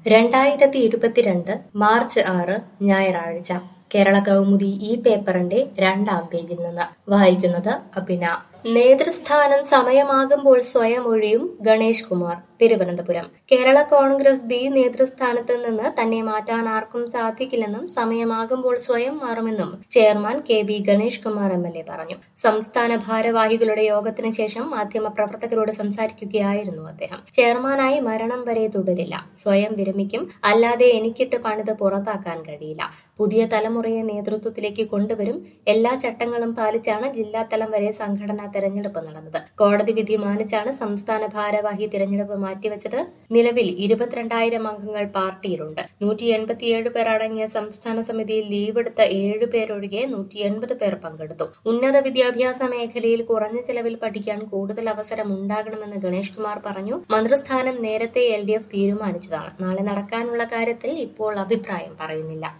രണ്ടായിരത്തി ഇരുപത്തിരണ്ട് മാർച്ച് ആറ് ഞായറാഴ്ച കേരള കൗമുദി ഈ പേപ്പറിന്റെ രണ്ടാം പേജിൽ നിന്ന് വായിക്കുന്നത് അഭിന നേതൃസ്ഥാനം സമയമാകുമ്പോൾ സ്വയം ഒഴിയും ഗണേഷ് കുമാർ തിരുവനന്തപുരം കേരള കോൺഗ്രസ് ബി നേതൃസ്ഥാനത്ത് നിന്ന് തന്നെ മാറ്റാൻ ആർക്കും സാധിക്കില്ലെന്നും സമയമാകുമ്പോൾ സ്വയം മാറുമെന്നും chairman K B Ganesh Kumar M L A പറഞ്ഞു സംസ്ഥാന ഭാരവാഹികളുടെ യോഗത്തിന് ശേഷം മാധ്യമപ്രവർത്തകരോട് സംസാരിക്കുകയായിരുന്നു അദ്ദേഹം ചെയർമാനായി മരണം വരെ തുടരില്ല സ്വയം വിരമിക്കും അല്ലാതെ എനിക്കിട്ട് പണിത് പുറത്താക്കാൻ കഴിയില്ല പുതിയ തലമുറയെ നേതൃത്വത്തിലേക്ക് കൊണ്ടുവരും എല്ലാ ചട്ടങ്ങളും പാലിച്ചാണ് ജില്ലാതലം വരെ സംഘടനാ തെരഞ്ഞെടുപ്പ് നടന്നത് കോടതി വിധി മാനിച്ചാണ് സംസ്ഥാന ഭാരവാഹി തിരഞ്ഞെടുപ്പ് മാറ്റിവെച്ചത് നിലവിൽ ഇരുപത്തിരണ്ടായിരം അംഗങ്ങൾ പാർട്ടിയിലുണ്ട് നൂറ്റി എൺപത്തിയേഴ് പേർ അടങ്ങിയ സംസ്ഥാന സമിതിയിൽ ലീവ് എടുത്ത ഏഴ് പേരൊഴികെ നൂറ്റി എൺപത് പേർ പങ്കെടുത്തു ഉന്നത വിദ്യാഭ്യാസ മേഖലയിൽ കുറഞ്ഞ ചെലവിൽ പഠിക്കാൻ കൂടുതൽ അവസരം ഉണ്ടാകണമെന്ന് ഗണേഷ് കുമാർ പറഞ്ഞു മന്ത്രിസ്ഥാനം നേരത്തെ എൽ ഡി എഫ് തീരുമാനിച്ചതാണ് നാളെ നടക്കാനുള്ള കാര്യത്തിൽ ഇപ്പോൾ അഭിപ്രായം പറയുന്നില്ല